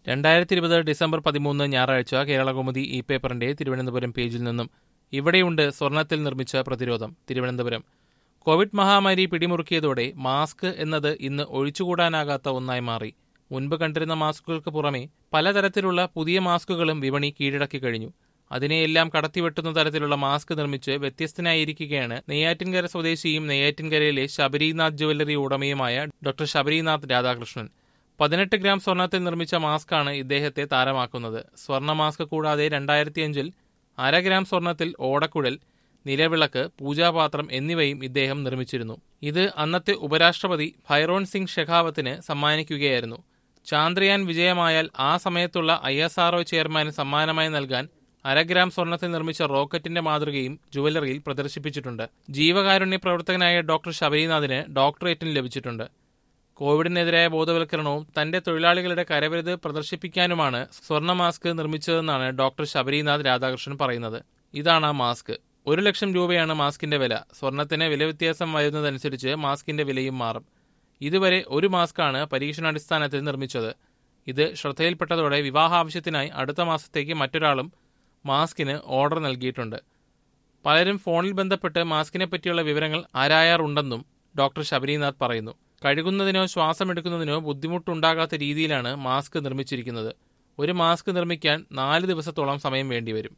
രണ്ടായിരത്തി ഇരുപത് ഡിസംബർ പതിമൂന്ന് ഞായറാഴ്ച കേരളകൗമുദി ഇ പേപ്പറിന്റെ തിരുവനന്തപുരം പേജിൽ നിന്നും ഇവിടെയുണ്ട് സ്വർണത്തിൽ നിർമ്മിച്ച പ്രതിരോധം തിരുവനന്തപുരം കോവിഡ് മഹാമാരി പിടിമുറുക്കിയതോടെ മാസ്ക് എന്നത് ഇന്ന് ഒഴിച്ചുകൂടാനാകാത്ത ഒന്നായി മാറി മുൻപ് കണ്ടിരുന്ന മാസ്കുകൾക്ക് പുറമെ പലതരത്തിലുള്ള പുതിയ മാസ്കുകളും വിപണി കീഴടക്കി കഴിഞ്ഞു അതിനെയെല്ലാം കടത്തിവെട്ടുന്ന തരത്തിലുള്ള മാസ്ക് നിർമ്മിച്ച് വ്യത്യസ്തനായിരിക്കുകയാണ് നെയ്യാറ്റിൻകര സ്വദേശിയും നെയ്യാറ്റിൻകരയിലെ ശബരിനാഥ് ജുവല്ലറി ഉടമയുമായ ഡോക്ടർ ശബരിനാഥ് രാധാകൃഷ്ണൻ പതിനെട്ട് ഗ്രാം സ്വർണത്തിൽ നിർമ്മിച്ച മാസ്കാണ് ഇദ്ദേഹത്തെ താരമാക്കുന്നത് സ്വർണ്ണ മാസ്ക് കൂടാതെ രണ്ടായിരത്തിയഞ്ചിൽ അര ഗ്രാം സ്വർണത്തിൽ ഓടക്കുഴൽ നിലവിളക്ക് പൂജാപാത്രം എന്നിവയും ഇദ്ദേഹം നിർമ്മിച്ചിരുന്നു ഇത് അന്നത്തെ ഉപരാഷ്ട്രപതി ഭൈറോൺ സിംഗ് ഷെഖാവത്തിന് സമ്മാനിക്കുകയായിരുന്നു ചാന്ദ്രയാൻ വിജയമായാൽ ആ സമയത്തുള്ള ഐ എസ് ആർഒ ചെയർമാന് സമ്മാനമായി നൽകാൻ അരഗ്രാം സ്വർണത്തിൽ നിർമ്മിച്ച റോക്കറ്റിന്റെ മാതൃകയും ജുവലറിയിൽ പ്രദർശിപ്പിച്ചിട്ടുണ്ട് ജീവകാരുണ്യ പ്രവർത്തകനായ ഡോക്ടർ ശബരിനാഥിന് ഡോക്ടറേറ്റും ലഭിച്ചിട്ടുണ്ട് കോവിഡിനെതിരായ ബോധവൽക്കരണവും തന്റെ തൊഴിലാളികളുടെ കരവിരുത് പ്രദർശിപ്പിക്കാനുമാണ് സ്വർണ്ണ മാസ്ക് നിർമ്മിച്ചതെന്നാണ് ഡോക്ടർ ശബരിനാഥ് രാധാകൃഷ്ണൻ പറയുന്നത് ഇതാണ് ആ മാസ്ക് ഒരു ലക്ഷം രൂപയാണ് മാസ്കിന്റെ വില സ്വർണത്തിന് വില വ്യത്യാസം വരുന്നതനുസരിച്ച് മാസ്കിന്റെ വിലയും മാറും ഇതുവരെ ഒരു മാസ്കാണ് പരീക്ഷണാടിസ്ഥാനത്തിൽ നിർമ്മിച്ചത് ഇത് ശ്രദ്ധയിൽപ്പെട്ടതോടെ വിവാഹാവശ്യത്തിനായി അടുത്ത മാസത്തേക്ക് മറ്റൊരാളും മാസ്കിന് ഓർഡർ നൽകിയിട്ടുണ്ട് പലരും ഫോണിൽ ബന്ധപ്പെട്ട് മാസ്കിനെ പറ്റിയുള്ള വിവരങ്ങൾ ആരായാറുണ്ടെന്നും ഡോക്ടർ ശബരിനാഥ് പറയുന്നു കഴുകുന്നതിനോ ശ്വാസമെടുക്കുന്നതിനോ ബുദ്ധിമുട്ടുണ്ടാകാത്ത രീതിയിലാണ് മാസ്ക് നിർമ്മിച്ചിരിക്കുന്നത് ഒരു മാസ്ക് നിർമ്മിക്കാൻ നാല് ദിവസത്തോളം സമയം വേണ്ടിവരും